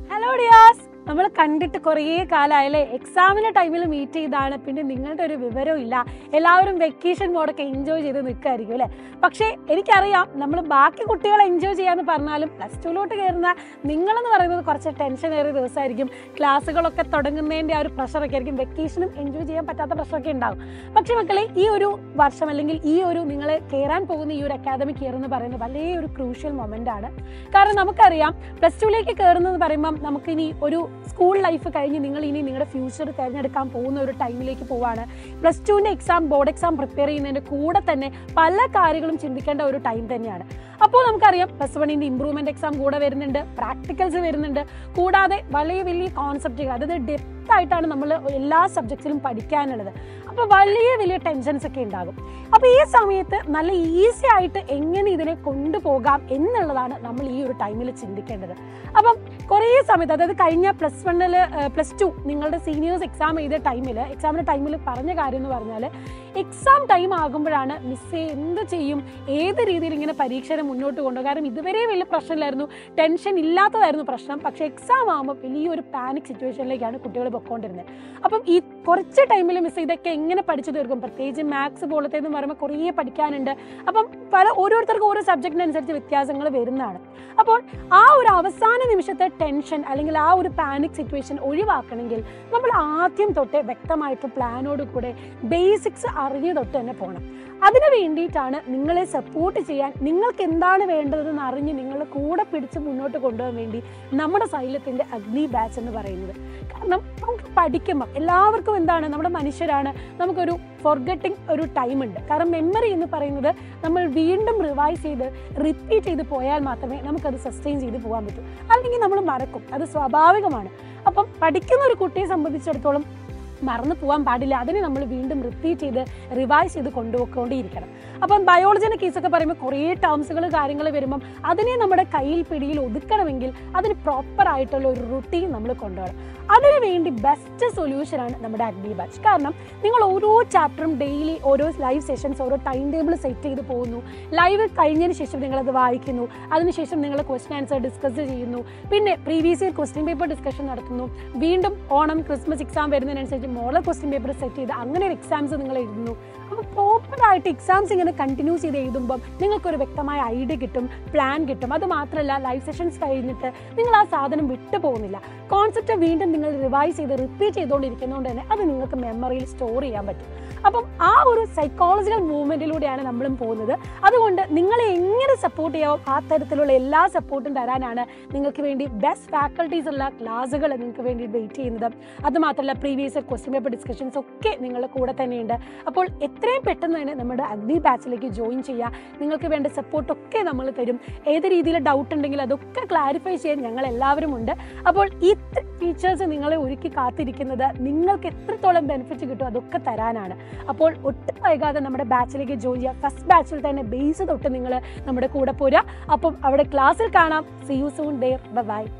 hello Diaz നമ്മൾ കണ്ടിട്ട് കുറേ കാലമായല്ലേ എക്സാമിന്റെ ടൈമിൽ മീറ്റ് ചെയ്താണ് പിന്നെ നിങ്ങളുടെ ഒരു വിവരവും ഇല്ല എല്ലാവരും വെക്കേഷൻ മോഡൊക്കെ എൻജോയ് ചെയ്ത് നിൽക്കായിരിക്കും അല്ലേ പക്ഷേ എനിക്കറിയാം നമ്മൾ ബാക്കി കുട്ടികളെ എൻജോയ് ചെയ്യാന്ന് പറഞ്ഞാലും പ്ലസ് ടുവിലോട്ട് കയറുന്ന നിങ്ങളെന്ന് പറയുന്നത് കുറച്ച് ടെൻഷൻ ഏറിയ ദിവസമായിരിക്കും ക്ലാസ്സുകളൊക്കെ തുടങ്ങുന്നതിൻ്റെ ആ ഒരു പ്രഷറൊക്കെ ആയിരിക്കും വെക്കേഷനും എൻജോയ് ചെയ്യാൻ പറ്റാത്ത പ്രഷറൊക്കെ ഉണ്ടാവും പക്ഷേ മക്കളെ ഈ ഒരു വർഷം അല്ലെങ്കിൽ ഈ ഒരു നിങ്ങൾ കയറാൻ പോകുന്ന ഈ ഒരു അക്കാദമിക് ഇയർ എന്ന് പറയുന്നത് വലിയൊരു ക്രൂഷ്യൽ മൊമെൻ്റ് ആണ് കാരണം നമുക്കറിയാം പ്ലസ് ടുവിലേക്ക് കയറുന്നത് പറയുമ്പം നമുക്കിനി ഒരു സ്കൂൾ ലൈഫ് കഴിഞ്ഞ് നിങ്ങൾ ഇനി നിങ്ങളുടെ ഫ്യൂച്ചർ തിരഞ്ഞെടുക്കാൻ പോകുന്ന ഒരു ടൈമിലേക്ക് പോവാണ് പ്ലസ് ടുവിൻ്റെ എക്സാം ബോർഡ് എക്സാം പ്രിപ്പയർ ചെയ്യുന്നതിൻ്റെ കൂടെ തന്നെ പല കാര്യങ്ങളും ചിന്തിക്കേണ്ട ഒരു ടൈം തന്നെയാണ് അപ്പോൾ നമുക്കറിയാം പ്ലസ് വണ്ണിൻ്റെ ഇമ്പ്രൂവ്മെൻറ്റ് എക്സാം കൂടെ വരുന്നുണ്ട് പ്രാക്ടിക്കൽസ് വരുന്നുണ്ട് കൂടാതെ വലിയ വലിയ കോൺസെപ്റ്റുകൾ അതായത് ഡെപ്ത് ആയിട്ടാണ് നമ്മൾ എല്ലാ സബ്ജക്ട്സിലും പഠിക്കാനുള്ളത് അപ്പോൾ വലിയ വലിയ ടെൻഷൻസ് ഒക്കെ ഉണ്ടാകും അപ്പോൾ ഈ സമയത്ത് നല്ല ഈസി ആയിട്ട് എങ്ങനെ ഇതിനെ കൊണ്ടുപോകാം എന്നുള്ളതാണ് നമ്മൾ ഈ ഒരു ടൈമിൽ ചിന്തിക്കേണ്ടത് അപ്പം കുറേ സമയത്ത് അതായത് കഴിഞ്ഞ പ്ലസ് വണ്ണിൽ പ്ലസ് ടു നിങ്ങളുടെ സീനിയേഴ്സ് എക്സാം ചെയ്ത ടൈമിൽ എക്സാമിൻ്റെ ടൈമിൽ പറഞ്ഞ കാര്യം എന്ന് പറഞ്ഞാൽ എക്സാം ടൈം ആകുമ്പോഴാണ് മിസ് എന്ത് ചെയ്യും ഏത് രീതിയിൽ ഇങ്ങനെ പരീക്ഷയെ മുന്നോട്ട് കൊണ്ടുപോകും കാരണം ഇതുവരെ വലിയ പ്രശ്നമില്ലായിരുന്നു ടെൻഷൻ ഇല്ലാത്തതായിരുന്നു പ്രശ്നം പക്ഷേ എക്സാം ആകുമ്പോൾ വലിയൊരു പാനിക് സിറ്റുവേഷനിലേക്കാണ് കുട്ടികൾ പൊയ്ക്കൊണ്ടിരുന്നത് അപ്പം ഈ കുറച്ച് ടൈമിൽ മിസ് ഇതൊക്കെ എങ്ങനെ പഠിച്ചു തീർക്കും പ്രത്യേകിച്ച് മാത്സ് പോലത്തെ എന്ന് പറയുമ്പോൾ കുറേ പഠിക്കാനുണ്ട് അപ്പം പല ഓരോരുത്തർക്കും ഓരോ സബ്ജക്റ്റിനനുസരിച്ച് വ്യത്യാസങ്ങൾ വരുന്നതാണ് അപ്പോൾ ആ ഒരു അവസാന നിമിഷത്തെ ടെൻഷൻ അല്ലെങ്കിൽ ആ ഒരു പാനിക് സിറ്റുവേഷൻ ഒഴിവാക്കണമെങ്കിൽ നമ്മൾ ആദ്യം തൊട്ടേ വ്യക്തമായിട്ട് പ്ലാനോട് കൂടെ ബേസിക്സ് അറിഞ്ഞ് തൊട്ട് തന്നെ പോകണം അതിനു വേണ്ടിയിട്ടാണ് നിങ്ങളെ സപ്പോർട്ട് ചെയ്യാൻ നിങ്ങൾക്ക് എന്താണ് വേണ്ടതെന്ന് അറിഞ്ഞ് നിങ്ങളെ കൂടെ പിടിച്ച് മുന്നോട്ട് കൊണ്ടുപോകാൻ വേണ്ടി നമ്മുടെ സൈലത്തിൻ്റെ അഗ്നി ബാച്ച് എന്ന് പറയുന്നത് കാരണം നമുക്ക് പഠിക്കുമ്പോൾ എല്ലാവർക്കും എന്താണ് നമ്മുടെ മനുഷ്യരാണ് നമുക്കൊരു ഫൊർഗറ്റിംഗ് ഒരു ടൈം ഉണ്ട് കാരണം മെമ്മറി എന്ന് പറയുന്നത് നമ്മൾ വീണ്ടും റിവൈസ് ചെയ്ത് റിപ്പീറ്റ് ചെയ്ത് പോയാൽ മാത്രമേ നമുക്കത് സസ്റ്റെയിൻ ചെയ്ത് പോകാൻ പറ്റൂ അല്ലെങ്കിൽ നമ്മൾ മറക്കും അത് സ്വാഭാവികമാണ് അപ്പം പഠിക്കുന്ന ഒരു കുട്ടിയെ സംബന്ധിച്ചിടത്തോളം മറന്നു പോകാൻ പാടില്ല അതിനെ നമ്മൾ വീണ്ടും റിപ്പീറ്റ് ചെയ്ത് റിവൈസ് ചെയ്ത് കൊണ്ടുപോയിക്കൊണ്ടേയിരിക്കണം അപ്പം ബയോളജിൻ്റെ കേസൊക്കെ പറയുമ്പോൾ കുറേ ടേംസുകൾ കാര്യങ്ങൾ വരുമ്പം അതിനെ നമ്മുടെ കയ്യിൽ പിടിയിൽ ഒതുക്കണമെങ്കിൽ അതിന് പ്രോപ്പർ ആയിട്ടുള്ള ഒരു റുട്ടീൻ നമ്മൾ കൊണ്ടുപോകണം അതിനു വേണ്ടി ബെസ്റ്റ് സൊല്യൂഷനാണ് നമ്മുടെ അഗ്നി ബാച്ച് കാരണം നിങ്ങൾ ഓരോ ചാപ്റ്ററും ഡെയിലി ഓരോ ലൈവ് സെഷൻസ് ഓരോ ടൈം ടേബിൾ സെറ്റ് ചെയ്ത് പോകുന്നു ലൈവ് കഴിഞ്ഞതിന് ശേഷം നിങ്ങളത് വായിക്കുന്നു അതിനുശേഷം നിങ്ങൾ ക്വസ്റ്റ്യൻ ആൻസർ ഡിസ്കസ് ചെയ്യുന്നു പിന്നെ previous year question paper discussion നടത്തുന്നു വീണ്ടും ഓണം ക്രിസ്മസ് എക്സാം വരുന്നതിനനുസരിച്ച് മോഡൽ ക്വസ്റ്റ്യൻ പേപ്പർ സെറ്റ് ചെയ്ത് അങ്ങനെ ഒരു എക്സാംസ് നിങ്ങൾ എഴുതുന്നു അപ്പോൾ പ്രോപ്പറായിട്ട് എക്സാംസ് ഇങ്ങനെ കണ്ടിന്യൂസ് ചെയ്ത് എഴുതുമ്പം നിങ്ങൾക്കൊരു വ്യക്തമായ ഐഡിയ കിട്ടും പ്ലാൻ കിട്ടും അത് മാത്രമല്ല ലൈവ് സെഷൻസ് കഴിഞ്ഞിട്ട് നിങ്ങൾ ആ സാധനം വിട്ടു പോകുന്നില്ല കോൺസെപ്റ്റ് വീണ്ടും നിങ്ങൾ റിവൈസ് ചെയ്ത് റിപ്പീറ്റ് ചെയ്തുകൊണ്ടിരിക്കുന്നതുകൊണ്ട് തന്നെ അത് നിങ്ങൾക്ക് മെമ്മറിയിൽ സ്റ്റോർ ചെയ്യാൻ പറ്റും അപ്പം ആ ഒരു സൈക്കോളജിക്കൽ മൂവ്മെൻറ്റിലൂടെയാണ് നമ്മളും പോകുന്നത് അതുകൊണ്ട് നിങ്ങളെ എങ്ങനെ സപ്പോർട്ട് ചെയ്യാവും ആ തരത്തിലുള്ള എല്ലാ സപ്പോർട്ടും തരാനാണ് നിങ്ങൾക്ക് വേണ്ടി ബെസ്റ്റ് ഫാക്കൾട്ടീസ് ഉള്ള ക്ലാസ്സുകൾ നിങ്ങൾക്ക് വേണ്ടി വെയിറ്റ് ചെയ്യുന്നത് അതുമാത്രമല്ല പ്രീവിയസ് ക്വസ്റ്റ്യൻ പേപ്പർ ഡിസ്കഷൻസ് ഒക്കെ നിങ്ങളുടെ കൂടെ തന്നെയുണ്ട് അപ്പോൾ എത്രയും പെട്ടെന്ന് തന്നെ നമ്മുടെ അഗ്നി ബാച്ചിലേക്ക് ജോയിൻ ചെയ്യുക നിങ്ങൾക്ക് വേണ്ട സപ്പോർട്ടൊക്കെ നമ്മൾ തരും ഏത് രീതിയിൽ ഡൗട്ട് ഉണ്ടെങ്കിൽ അതൊക്കെ ക്ലാരിഫൈ ചെയ്യാൻ ഞങ്ങൾ എല്ലാവരും ഉണ്ട് അപ്പോൾ ഈ ഫീച്ചേഴ്സ് നിങ്ങളെ ഒരുക്കി കാത്തിരിക്കുന്നത് നിങ്ങൾക്ക് എത്രത്തോളം ബെനിഫിറ്റ് കിട്ടും അതൊക്കെ തരാനാണ് അപ്പോൾ ഒട്ടും വൈകാതെ നമ്മുടെ ബാച്ചിലേക്ക് ജോയിൻ ചെയ്യുക ഫസ്റ്റ് ബാച്ചിൽ തന്നെ ബേസ് തൊട്ട് നിങ്ങൾ നമ്മുടെ കൂടെ പോരുക അപ്പം അവിടെ ക്ലാസ്സിൽ കാണാം see you soon dear by